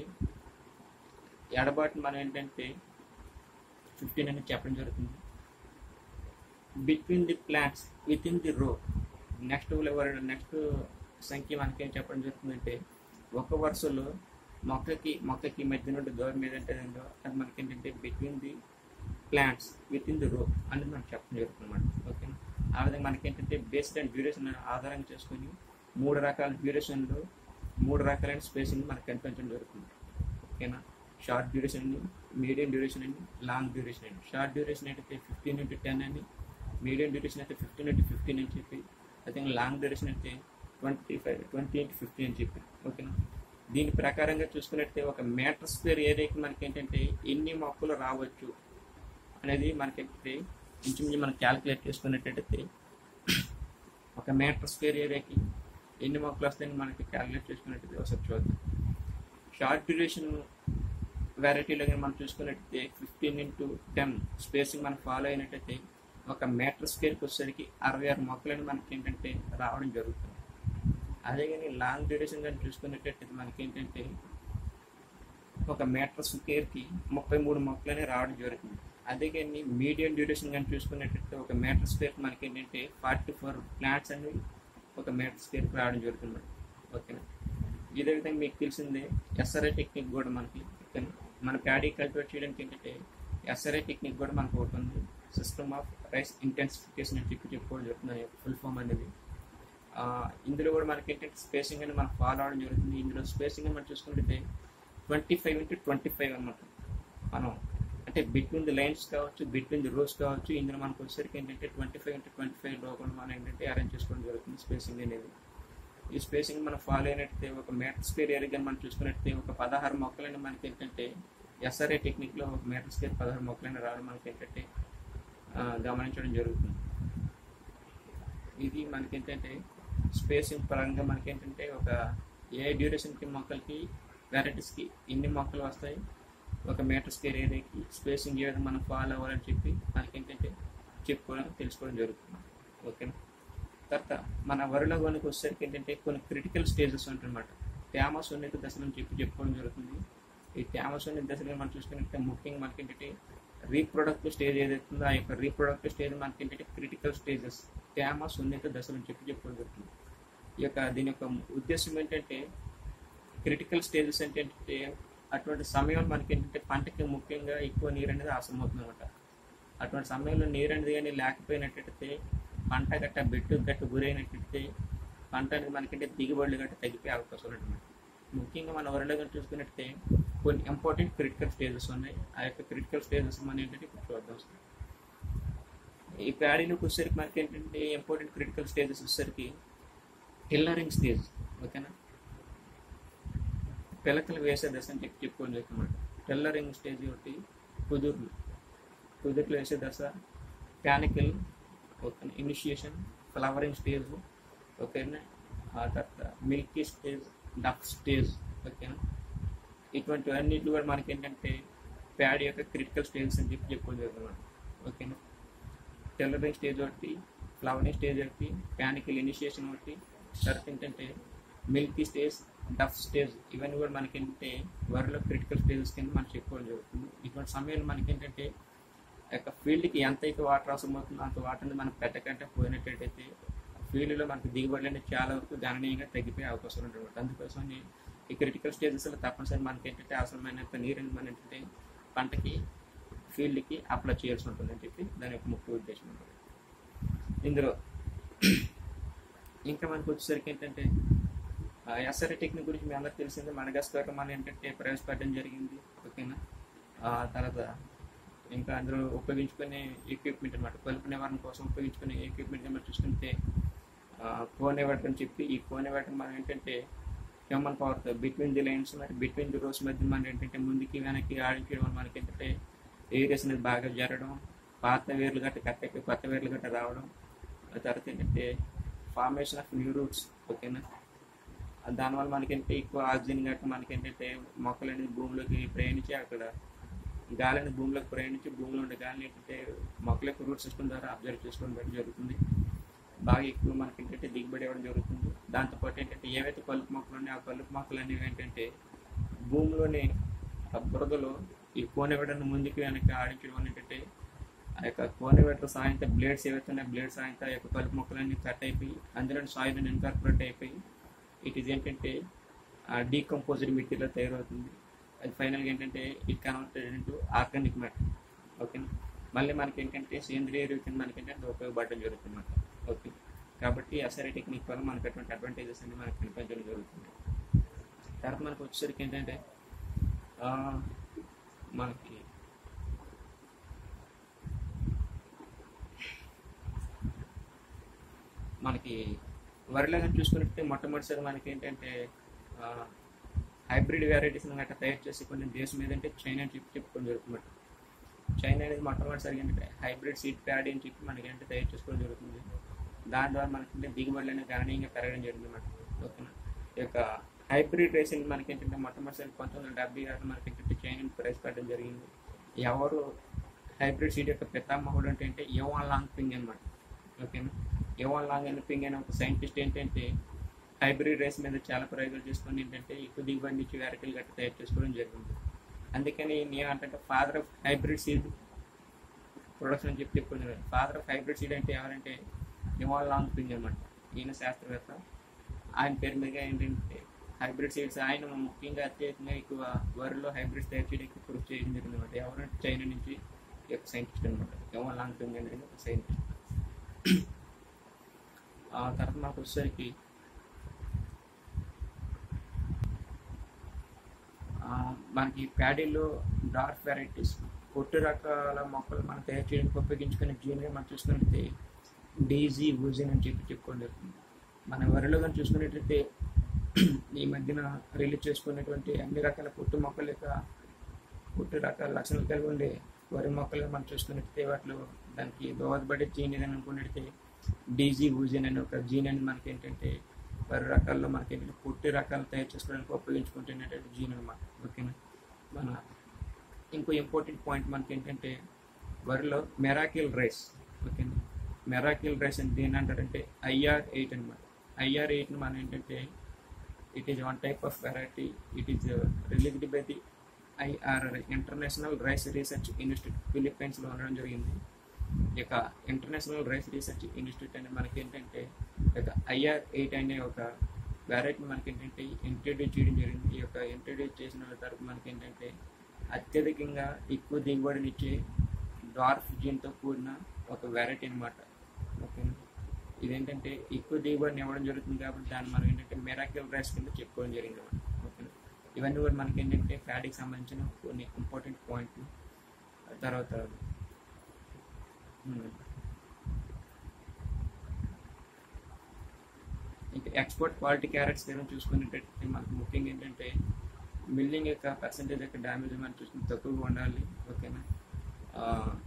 ఎడబాటు మనం ఏంటంటే ఫిఫ్టీన్ అని చెప్పడం జరుగుతుంది between the plants within the row next next సంఖ్య మనకి ఏం చెప్పడం జరుగుతుందంటే ఒక వరుసలో మొక్కకి మొక్కకి మధ్య నుండి దూరం ఏదంటే ఉందో అది మనకి ఏంటంటే between the plants within the row అనేది మనకి చెప్పడం జరుగుతుంది అన్నమాట ఓకేనా ఆ విధంగా మనకి ఏంటంటే బేస్డ్ అండ్ డ్యూరేషన్ ఆధారంగా చేసుకొని మూడు రకాల డ్యూరేషన్లో మూడు రకాలైన స్పేసింగ్ మనకి కనిపించడం జరుగుతుంది ఓకేనా షార్ట్ డ్యూరేషన్ అని మీడియం డ్యూరేషన్ అని లాంగ్ డ్యూరేషన్ అని షార్ట్ డ్యూరేషన్ అయితే ఫిఫ్టీన్ ఇంటూ టెన్ అని మీడియం డ్యూరేషన్ అయితే ఫిఫ్టీన్ ఇంటూ ఫిఫ్టీన్ అని చెప్పి అయితే లాంగ్ డ్యూరేషన్ అయితే twenty five twenty into fifty అని చెప్పి ఓకేనా దీని ప్రకారంగా చూసుకున్నట్టే ఒక మీటర్ స్క్వేర్ ఏరియాకి మనకి ఏంటంటే ఎన్ని మొక్కలు రావచ్చు అనేది మనకి ఏంటంటే ఇంచుమించు మనం క్యాలిక్యులేట్ చేసుకున్నట్టయితే ఒక మీటర్ స్క్వేర్ ఏరియాకి ఎన్ని మొక్కలు వస్తాయని మనకి క్యాలిక్యులేట్ చేసుకున్నట్టయితే ఒకసారి చూద్దాం షార్ట్ డ్యూరేషన్ వెరైటీలో కానీ మనం చూసుకున్నట్టయితే ఫిఫ్టీన్ ఇంటూ టెన్ స్పేసింగ్ మనం ఫాలో అయినట్టయితే ఒక మీటర్ స్క్వేర్కి వచ్చేసరికి అరవై ఆరు మొక్కలని మనకి ఏంటంటే రావడం జరుగుతుంది అదే కానీ లాంగ్ డ్యూరేషన్ కానీ చూసుకున్నట్టయితే మనకి ఏంటంటే ఒక మీటర్ స్క్వేర్కి ముప్పై మూడు మొక్కలని రావడం జరుగుతుంది అదే కానీ మీడియం డ్యూరేషన్ కానీ చూసుకున్నట్టయితే ఒక మీటర్ స్క్వేర్కి మనకి ఏంటంటే ఫార్టీ ఫోర్ ప్లాంట్స్ అనేవి ఒక మీటర్ స్క్వేర్కి రావడం జరుగుతుంది ఓకేనా ఇదే విధంగా మీకు తెలిసిందే ఎస్ఆర్ఐ టెక్నిక్ కూడా మనకి ఓకేనా మన ప్యాడీ కల్టివేట్ చేయడానికి ఏంటంటే ఎస్ఆర్ఐ టెక్నిక్ కూడా మనకు ఒకటి ఉంది సిస్టమ్ ఆఫ్ రైస్ ఇంటెన్సిఫికేషన్ అని చెప్పి చెప్పుకోవడం జరుగుతుంది ఫుల్ ఫామ్ అనేది ఆ, ఇందులో కూడా మనకి ఏంటంటే స్పేసింగ్ అని మనం ఫాలో అవడం జరుగుతుంది ఇందులో స్పేసింగ్ అని మనం చూసుకుంటే twenty five into twenty five అనమాట మనం అంటే బిట్వీన్ ది లైన్స్ కావచ్చు బిట్వీన్ ది రోస్ కావచ్చు ఇందులో మనకు వచ్చేసరికి ఏంటంటే twenty five into twenty five లోపల మనం ఏంటంటే అరేంజ్ చేసుకోవడం జరుగుతుంది స్పేసింగ్ అనేది ఈ స్పేసింగ్ మనం ఫాలో అయినట్టయితే ఒక మీటర్ స్క్వేర్ ఏరియా మనం చూసుకున్నట్టయితే ఒక పదహారు మొక్కలని మనకి ఏంటంటే ఎస్ఆర్ఐ టెక్నిక్లో ఒక మీటర్ స్క్వేర్ పదహారు మొక్కలని రావడం మనకి ఏంటంటే ఆ, గమనించడం జరుగుతుంది ఇది మనకి ఏంటంటే స్పేసింగ్ పరంగా మనకి ఏంటంటే ఒక ఏ డ్యూరేషన్కి మొక్కలకి వెరైటీస్కి ఎన్ని మొక్కలు వస్తాయి ఒక మీటర్ స్క్వేర్ ఏరియాకి స్పేసింగ్ ఏ విధంగా మనం ఫాలో అవ్వాలని చెప్పి మనకి ఏంటంటే చెప్పుకోవడం తెలుసుకోవడం జరుగుతుంది ఓకేనా తర్వాత మన వరిలో కనుక వచ్చేసరికి ఏంటంటే కొన్ని క్రిటికల్ స్టేజెస్ ఉంటాయన్నమాట తేమ సున్నిత దశలు అని చెప్పి చెప్పుకోవడం జరుగుతుంది ఈ తేమ సున్నిత దశలు మనం చూసుకున్నట్టే ముఖ్యంగా మనకి ఏంటంటే రీప్రొడక్టివ్ స్టేజ్ ఏదైతుందో ఆ యొక్క రీప్రొడక్టివ్ స్టేజ్ మనకి ఏంటంటే క్రిటికల్ స్టేజెస్ తేమ సున్నిత దశలు అని చెప్పి చెప్పుకోవడం జరుగుతుంది ఈ యొక్క దీని యొక్క ఉద్దేశం ఏంటంటే క్రిటికల్ స్టేజెస్ అంటే ఏంటంటే అటువంటి సమయంలో మనకి ఏంటంటే పంటకి ముఖ్యంగా ఎక్కువ నీరు అనేది అవసరం అవుతుంది అనమాట అటువంటి సమయంలో నీరు అనేది కానీ లేకపోయినట్టయితే పంట గట్ట బెట్టు గట్ట గురైనట్టయితే పంట అనేది మనకంటే దిగుబడులు గట్ట తగ్గిపోయే అవకాశాలు ఉంటుంది ముఖ్యంగా మన వరిలో కనుక చూసుకున్నట్టయితే కొన్ని ఇంపార్టెంట్ క్రిటికల్ స్టేజెస్ ఉన్నాయి ఆ యొక్క క్రిటికల్ స్టేజెస్ మనం ఏంటంటే ఇప్పుడు చూద్దాం ఈ ప్యాడీలోకి వచ్చేసరికి మనకి ఏంటంటే ఇంపార్టెంట్ క్రిటికల్ స్టేజెస్ వచ్చేసరికి టిల్లరింగ్ స్టేజ్ ఓకేనా పిలకలు వేసే దశ అని చెప్పి చెప్పుకొని చెప్పమాట టెల్లరింగ్ స్టేజ్ ఒకటి కుదుర్లు కుదుర్లు వేసే దశ panicle okay initiation flowering stage ఓకేనా ఆ తర్వాత మిల్కీ స్టేజ్ డక్ స్టేజ్ ఓకేనా ఇటువంటివన్నిటి కూడా మనకి ఏంటంటే ప్యాడ్ యొక్క క్రిటికల్ స్టేజెస్ అని చెప్పి చెప్పుకొని చెప్తున్నాను ఓకేనా టెల్లరింగ్ స్టేజ్ ఒకటి ఫ్లవరింగ్ స్టేజ్ ఒకటి ప్యానికల్ ఇనిషియేషన్ ఒకటి తర్వాత ఏంటంటే మిల్కీ స్టేజ్ డఫ్ స్టేజ్ ఇవన్నీ కూడా మనకి ఏంటంటే వరిలో క్రిటికల్ స్టేజెస్ కింద మనం చెప్పుకోవడం జరుగుతుంది ఇటువంటి సమయంలో మనకి ఏంటంటే యొక్క ఫీల్డ్కి ఎంత అయితే వాటర్ అవసరం అవుతుందో అంత వాటర్ని మనం పెట్టకంటే పోయినట్టయితే ఫీల్డ్లో మనకి దిగుబడులు అనేది చాలా వరకు గణనీయంగా తగ్గిపోయే అవకాశం ఉంటుంది అందుకోసం ఈ క్రిటికల్ స్టేజెస్లో తప్పనిసరి మనకి ఏంటంటే అవసరమైనంత నీరుని మనం ఏంటంటే పంటకి ఫీల్డ్కి అప్లై చేయాల్సి ఉంటుంది అని చెప్పి దాని యొక్క ముఖ్య ఉద్దేశం ఉంటుంది ఇందులో ఇంకా మనకు వచ్చేసరికి ఏంటంటే ఎస్ఆర్ టెక్నిక్ గురించి మీ అందరికి తెలిసిందే మనగస్కర్ మన ఏంటంటే ప్రవేశపెట్టడం జరిగింది ఓకేనా ఆ తర్వాత ఇంకా అందులో ఉపయోగించుకునే ఎక్విప్మెంట్ అనమాట కలుపు నివారణ కోసం ఉపయోగించుకునే ఎక్విప్మెంట్ మనం చూసుకుంటే కోన్ ఎవర్ట్ అని చెప్పి ఈ కోన్ ఎవర్ట్ మనం ఏంటంటే హ్యూమన్ పవర్తో బిట్వీన్ ది లైన్స్ మరి బిట్వీన్ ది రోస్ మధ్య మనం ఏంటంటే ముందుకి వెనక్కి ఆడించడం వల్ల మనకి ఏంటంటే ఏరియాస్ అనేది బాగా జరగడం పాత వేర్లు గట్ట కట్ అయిపోయి కొత్త వేర్లు గట్ట రావడం ఆ తర్వాత ఏంటంటే ఫార్మేషన్ ఆఫ్ న్యూ రూట్స్ ఓకేనా దానివల్ల మనకేంటే ఎక్కువ ఆక్సిజన్ గట్ట మనకి ఏంటంటే మొక్కలు అనేది భూమిలోకి ప్రయాణించి అక్కడ గాలిని భూమిలోకి ప్రయాణించి భూమిలో ఉండే గాలిని ఏంటంటే మొక్కల యొక్క రూట్ సిస్టమ్ ద్వారా అబ్జర్వ్ చేసుకోవడం బట్టి జరుగుతుంది బాగా ఎక్కువ మనకి ఏంటంటే దిగుబడి ఇవ్వడం జరుగుతుంది దాంతోపాటు ఏంటంటే ఏవైతే కలుపు మొక్కలు ఉన్నాయో ఆ కలుపు మొక్కలు అనేవి ఏంటంటే భూమిలోని ఆ బురదలో ఈ కోనెవడను ముందుకు వెనక్కి ఆడించడం వల్ల ఏంటంటే ఆ యొక్క కోనెవెటర్ సాయంతో బ్లేడ్స్ ఏవైతే ఉన్నాయో బ్లేడ్ సాయంతో ఆ యొక్క కలుపు మొక్కలన్నీ కట్ అయిపోయి అందులో సాయిల్ ఇన్కార్పొరేట్ అయిపోయి ఇట్ ఈస్ ఏంటంటే డీకంపోజ్డ్ మెటీరియల్ తయారవుతుంది అది ఫైనల్గా ఏంటంటే it converted into organic matter ఓకేనా మళ్ళీ మనకి ఏంటంటే సేంద్రియ ఎరువు కింద మనకి ఏంటంటే ఉపయోగపడడం జరుగుతుంది అన్నమాట ఓకే కాబట్టి ఎస్ఆర్ఐ టెక్నిక్ వల్ల మనకి అటువంటి అడ్వాంటేజెస్ అన్ని మనకి కనిపించడం జరుగుతుంది తర్వాత మనకు వచ్చేసరికి ఏంటంటే ఆ, మనకి మనకి వరిలో కానీ చూసుకున్నట్టే మొట్టమొదటిసారి మనకి ఏంటంటే హైబ్రిడ్ వెరైటీస్ గట్రా తయారు చేసి కొన్ని దేశం ఏదంటే చైనా అని చెప్పి చెప్పుకొని జరుగుతుంది చైనా అనేది మొట్టమొదటిసారి ఏంటంటే హైబ్రిడ్ సీడ్ ప్యాడీ అని చెప్పి మనకి ఏంటంటే తయారు చేసుకోవడం జరుగుతుంది దాని ద్వారా మనకి ఏంటంటే దిగుబడులు అనేది గణనీయంగా పెరగడం జరిగింది అన్నమాట ఓకేనా ఈ యొక్క హైబ్రిడ్ రేసింగ్ మనకి ఏంటంటే మొట్టమొదటిసారి పంతొమ్మిది వందల డెబ్బై ఆరు మనకి ఏంటంటే చైనా ప్రవేశపెట్టడం జరిగింది ఎవరు హైబ్రిడ్ సీడ్ యొక్క పితామహుడు అంటే అంటే యోవాన్ లాంగ్ పింగ్ అనమాట ఓకేనా యోవాన్ లాంగ్ అండ్ పింగ్ అనే ఒక సైంటిస్ట్ ఏంటంటే హైబ్రిడ్ రైస్ మీద చాలా ప్రయోగాలు చేసుకొని ఏంటంటే ఎక్కువ దిగుబడి నుంచి వెరైటీలు గట్రా తయారు చేసుకోవడం జరిగింది అందుకని నేను అంటే father of hybrid seed production అని చెప్పి చెప్పుకున్నాను ఫాదర్ ఆఫ్ హైబ్రిడ్ సీడ్ అంటే ఎవరంటే యువాల్ లాంగ్ పింగ్ అనమాట ఈయన శాస్త్రవేత్త ఆయన పేరు మీద ఏంటంటే హైబ్రిడ్ సీడ్స్ ఆయన ముఖ్యంగా అత్యధికంగా ఎక్కువ వరిలో హైబ్రిడ్స్ తయారు చేయడానికి కృషి చేయడం జరిగింది అనమాట ఎవరంటే చైనా నుంచి ఈ యొక్క సైంటిస్ట్ అనమాట యువాల్ లాంగ్ పింగ్ అనేది ఒక సైంటిస్ట్ ఆ తర్వాత మాకు వచ్చేసరికి ఆ, మనకి ప్యాడీలో డార్క్ వెరైటీస్ పొట్టు రకాల మొక్కలు మనం తయారు చేయడానికి ఉపయోగించుకునే జీన్గా మనం చూసుకున్నట్లయితే డీజీ ఊజిన్ అని చెప్పి చెప్పుకోండి మన వరిలో కానీ చూసుకున్నట్లయితే ఈ మధ్యన రిలీజ్ చేసుకున్నటువంటి అన్ని రకాల పొట్టు మొక్కల యొక్క పొట్టు రకాల లక్షణాలు కలిగి ఉండే వరి మొక్కలు మనం చూసుకున్నట్లయితే వాటిలో దానికి దోహదపడే జీన్ ఏదైనా అనుకున్నట్లయితే డీజీ ఊజిన్ అనే ఒక జీన్ అని మనకి ఏంటంటే వరి రకాల్లో మనకి ఏంటంటే పొట్టి రకాలు తయారు చేసుకోవడానికి ఉపయోగించుకుంటున్నటువంటి జీన్ అనమాట ఓకేనా మన ఇంకో ఇంపార్టెంట్ పాయింట్ మనకి ఏంటంటే వరిలో మెరాకిల్ రైస్ ఓకేనా మెరాకిల్ రైస్ అని దేని అంటారంటే ఐఆర్ ఎయిట్ అనమాట ఐఆర్ ఎయిట్ని మనం ఏంటంటే it is one type of variety it is released by the IRR international rice research institute ఫిలిప్పైన్స్లో ఉండడం జరిగింది ఈ యొక్క ఇంటర్నేషనల్ రైస్ రీసెర్చ్ ఇన్స్టిట్యూట్ అనేది మనకి ఏంటంటే ఈ యొక్క ఐఆర్ ఎయిట్ అనే ఒక వెరైటీ మనకి ఏంటంటే ఇంట్రడ్యూస్ చేయడం జరిగింది ఈ యొక్క ఇంట్రడ్యూస్ చేసిన తరపు మనకి ఏంటంటే అత్యధికంగా ఎక్కువ దిగుబడినిచ్చే డార్ఫ్ జీన్తో కూడిన ఒక వెరైటీ అనమాట ఓకేనా ఇదేంటంటే ఎక్కువ దిగుబడిని ఇవ్వడం జరుగుతుంది కాబట్టి దాన్ని మనం ఏంటంటే మెరాకిల్ రైస్ కింద చెప్పుకోవడం జరిగింది అనమాట ఓకేనా ఇవన్నీ కూడా మనకి ఏంటంటే ఫ్యాటీకి సంబంధించిన కొన్ని ఇంపార్టెంట్ పాయింట్లు తర్వాత ఉమ్, ఎక్స్పోర్ట్ క్వాలిటీ క్యారెట్స్ దగ్గర చూసుకునేటట్టు మనకు ముఖ్యంగా ఏంటంటే మిల్లింగ్ యొక్క పర్సంటేజ్ యొక్క డ్యామేజ్ మనం చూసుకుని తక్కువగా ఉండాలి ఓకేనా ఆ,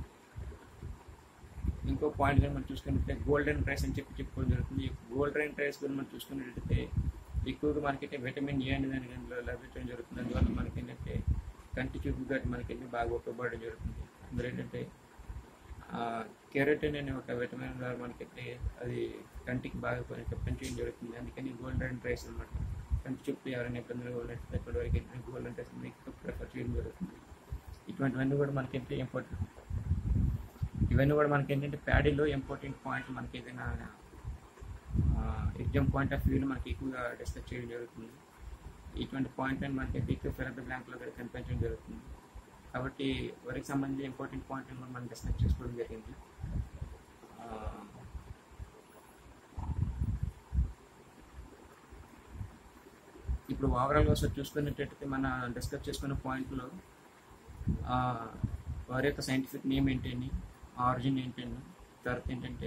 ఇంకో పాయింట్ కానీ మనం చూసుకున్నట్టే గోల్డెన్ రైస్ అని చెప్పి చెప్పుకోవడం జరుగుతుంది గోల్డెన్ రైస్ కూడా మనం చూసుకున్నట్టయితే ఎక్కువగా మనకైతే విటమిన్ ఏ అనేది దానిలో లభించడం జరుగుతుంది అందువల్ల మనకి ఏంటంటే కంటి చూపు గట్టి మనకి బాగా ఉపయోగపడడం జరుగుతుంది అందులో ఏంటంటే కెరటిన్ అనే ఒక విటమిన్ ద్వారా మనకైతే అది కంటికి బాగా పని- పనిచేయడం జరుగుతుంది అందుకని గోల్డెన్ రైస్ అనమాట కంటి చూపు ఎవరైనా ఇబ్బందులు ఉన్నట్లయితే ఇప్పటి వరకు ఏంటంటే గోల్డెన్ రైస్ ఎక్కువ ప్రిఫర్ చేయడం జరుగుతుంది ఇటువంటివన్నీ కూడా మనకైతే ఇంపార్టెంట్ ఇవన్నీ కూడా మనకి ఏంటంటే ప్యాడీలో ఇంపార్టెంట్ పాయింట్ మనకి ఏదైనా ఎగ్జామ్ పాయింట్ ఆఫ్ వ్యూలో మనకి ఎక్కువగా డిస్కస్ చేయడం జరుగుతుంది ఇటువంటి పాయింట్ అని మనకి ఎక్కువ ఫిరప్ బ్లాంక్లో కూడా కనిపించడం జరుగుతుంది కాబట్టి వరికి సంబంధించి ఇంపార్టెంట్ పాయింట్ కూడా మనం డిస్కస్ చేసుకోవడం జరిగింది ఆ, ఇప్పుడు ఓవరాల్గా ఒకసారి చూసుకున్నట్టయితే మన డిస్కస్ చేసుకున్న పాయింట్లో వారి యొక్క సైంటిఫిక్ నేమ్ ఏంటని ఆరిజిన్ ఏంటని తర్వాత ఏంటంటే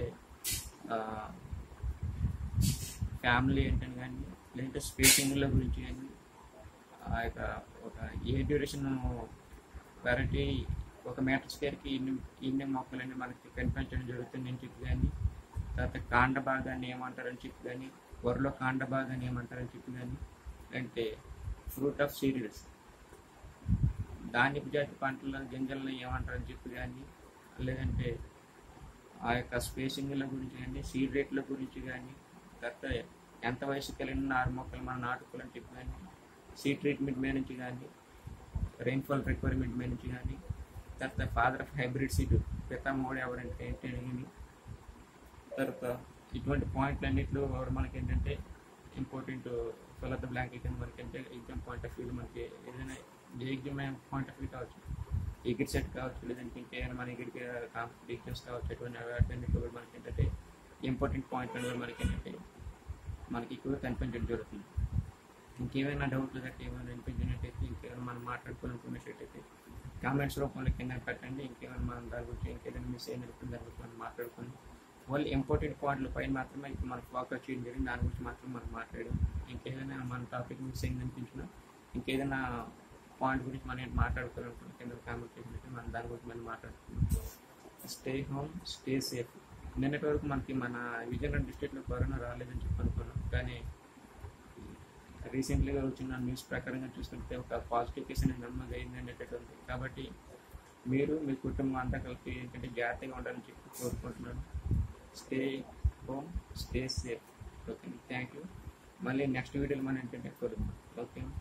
ఫ్యామిలీ ఏంటని కానీ లేదంటే స్పేసింగ్ల గురించి కానీ ఆ యొక్క ఒక ఏ డ్యూరేషన్ వెరైటీ ఒక మీటర్ స్క్వేర్కి ఇన్ని ఇన్ని మొక్కలన్నీ మనకి కనిపించడం జరుగుతుంది అని చెప్పి కానీ తర్వాత కాండ భాగాన్ని ఏమంటారని చెప్పి కానీ వరిలో కాండ భాగాన్ని ఏమంటారని చెప్పి కానీ అంటే ఫ్రూట్ ఆఫ్ సీరియల్స్ ధాన్యపు జాతి పంటల గింజలను ఏమంటారని చెప్పి కానీ లేదంటే ఆ యొక్క స్పేసింగ్ల గురించి కానీ సీడ్ రేట్ల గురించి కానీ తర్వాత ఎంత వయసు కలిగిన నారు మొక్కలు మనం నాటుకోవాలని చెప్పి కానీ సీడ్ ట్రీట్మెంట్ మీద నుంచి కానీ రెయిన్ఫాల్ రిక్వైర్మెంట్ మీద నుంచి కానీ తర్వాత ఫాదర్ ఆఫ్ హైబ్రిడ్ సీడ్ పితామోడు ఎవరంటే ఏంటి అని తర్వాత ఇటువంటి పాయింట్లు అన్నింటిలో మనకి ఏంటంటే important fill of the blank కింద మనకి అంటే ఎగ్జామ్ పాయింట్ ఆఫ్ వ్యూ మనకి ఏదైనా ఏ ఎగ్జామ్ పాయింట్ ఆఫ్ వ్యూ కావచ్చు ఎగిరి సెట్ కావచ్చు లేదంటే ఇంకేమైనా మన ఎగిరికి కాంపిటీషన్స్ కావచ్చు అటువంటి వాటన్నిటిలో కూడా మనకి ఏంటంటే ఇంపార్టెంట్ పాయింట్ అనేది మనకి ఏంటంటే మనకి ఎక్కువగా కనిపించడం జరుగుతుంది ఇంకేమైనా డౌట్లు గట్టి ఏమైనా అనిపించినట్టయితే ఇంకేమైనా మనం మాట్లాడుకోవాలనుకున్నట్టయితే కామెంట్స్ రూపంలో కింద పెట్టండి ఇంకేమైనా మనం దాని గురించి ఇంకేదైనా మిస్ అయినట్టు దాని గురించి మనం మాట్లాడుకొని వాళ్ళు ఇంపార్టెంట్ పాయింట్ల పైన మాత్రమే ఇప్పుడు మనకు ఫోకస్ చేయడం జరిగింది దాని గురించి మాత్రం మనం మాట్లాడాం ఇంకేదైనా మన టాపిక్ మిస్ అయింది అనిపించినా ఇంకేదైనా పాయింట్ గురించి మనం మాట్లాడుకోవాలనుకుంటే కింద కామెంట్ చేసినట్టు మనం దాని గురించి మనం మాట్లాడుకుంటాం స్టే హోమ్ స్టే సేఫ్ నిన్నటి వరకు మనకి మన విజయనగరం డిస్ట్రిక్ట్లో కరోనా రాలేదని చెప్పి అనుకున్నాం కానీ రీసెంట్లీగా వచ్చిన న్యూస్ ప్రకారంగా చూసుకుంటే ఒక పాజిటివ్ కేసు అనేది నమోదు అయింది అనేటట్టు ఉంది కాబట్టి మీరు మీ కుటుంబం అంతా కలిపి ఏంటంటే జాగ్రత్తగా ఉండాలని చెప్పి కోరుకుంటున్నాను stay home stay safe okay thank you మళ్ళీ నెక్స్ట్ వీడియోలో మనం ఏంటంటే కలుద్దాం ఓకే